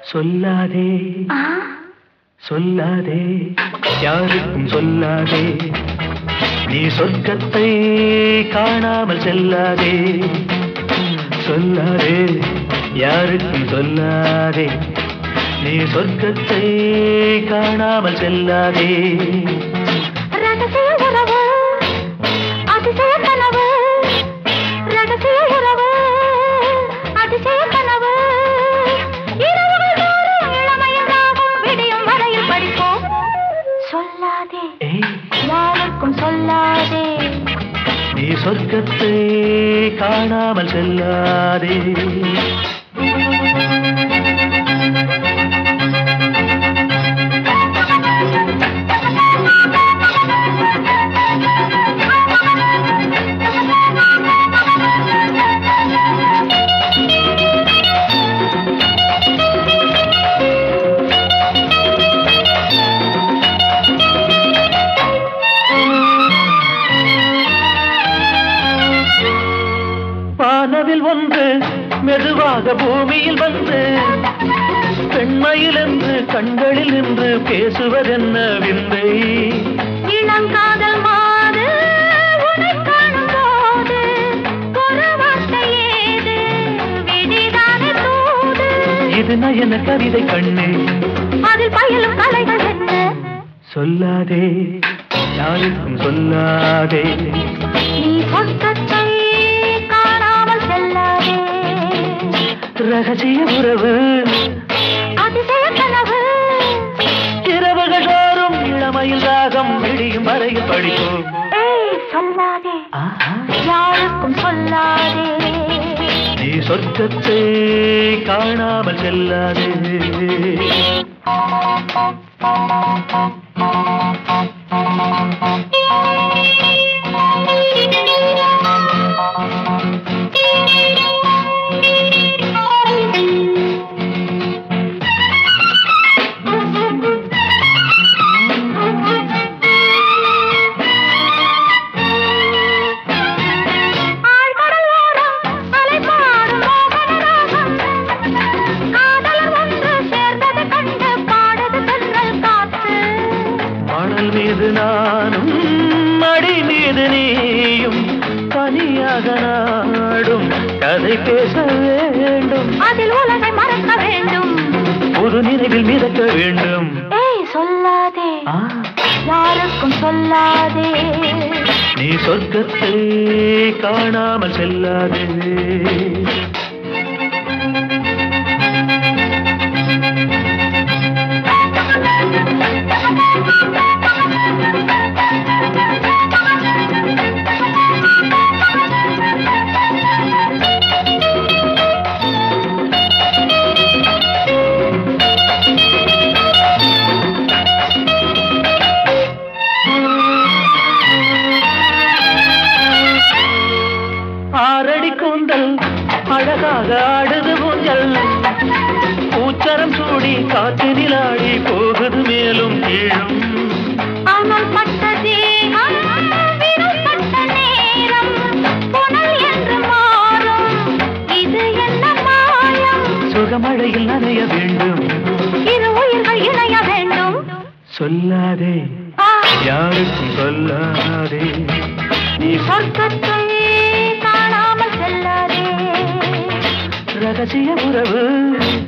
சொல்லாதே ஆ, சொல்லாதே யாருக்கும் சொல்லாதே நீ சொர்க்கத்தை காணாமல் செல்லாதே சொல்லாதே யாருக்கும் சொல்லாதே நீ சொர்க்கத்தை காணாமல் செல்லாதே ரகசிய உறவு அதிசய கனவு ரகசிய உறவு அதிசய கனவு இரவுகள் தோறும் இளமையின் ராகம் விடியும் வரையில் படிப்போம் சொல்லாதே ஏய் யாருக்கும் சொல்லாதே நீ சொர்க்கத்தை காணாமல் செல்லாதே வானவில் ஒன்று மெதுவாக பூமியில் வந்து பெண்மையில் என்று கண்களில் நின்று பேசுவதென்ன விந்தை இளங்காதல் மாது உன்னை காணும் போது ஒரு வார்த்தை ஏது விடிதானே தூது இது நயன கவிதை கண்ணே அதில் பயிலும் கலைகள் என்ன சொல்லாதே யாருக்கும் சொல்லாதே நீ சொர்க்கத்தை காணாமல் செல்லாதே ரகசிய உறவு அதிசய கனவு இரவுகள் தோறும் இளமையில் ராகம் விடியும் வரையில் படிப்போம் ஏய் சொல்லாதே ஆஹா, யாருக்கும் சொல்லாதே நீ சொர்க்கத்தை காணாமல் செல்லாதே ஆழ்கடல் ஓரம் அலைபாடும் மோகன ராகம். காதலர் ஒன்று சேர்ந்தது கண்டு பாடுது தென்றல் காற்று. மணல் மீது நானும் மடி மீது நீயும் தனியாக நாடும் கதை பேச வேண்டும் அதில் உலகை மறக்க வேண்டும் புது நினைவில் மிதக்க வேண்டும் ஏய் சொல்லாதே ஆ, யாருக்கும் சொல்லாதே நீ சொர்க்கத்தை காணாமல் செல்லாதே ஆறடி கூந்தல் அழகாக ஆடுது ஊஞ்சல் பூச்சரம் சூடி காற்றினில் ஆடி போகுது மேலும் கீழும் அனல் பட்ட தேகம் விருப்பட்ட நேரம் புனல் என்று மாறும் இது என்ன மாயம் சுகமழையில் நனைய வேண்டும் இரு உயிர்கள் இணைய வேண்டும் சொல்லாதே ஆ, யாருக்கும் சொல்லாதே நீ சொர்க்கத்தை காணாமல் செல்லாதே ரகசிய உறவு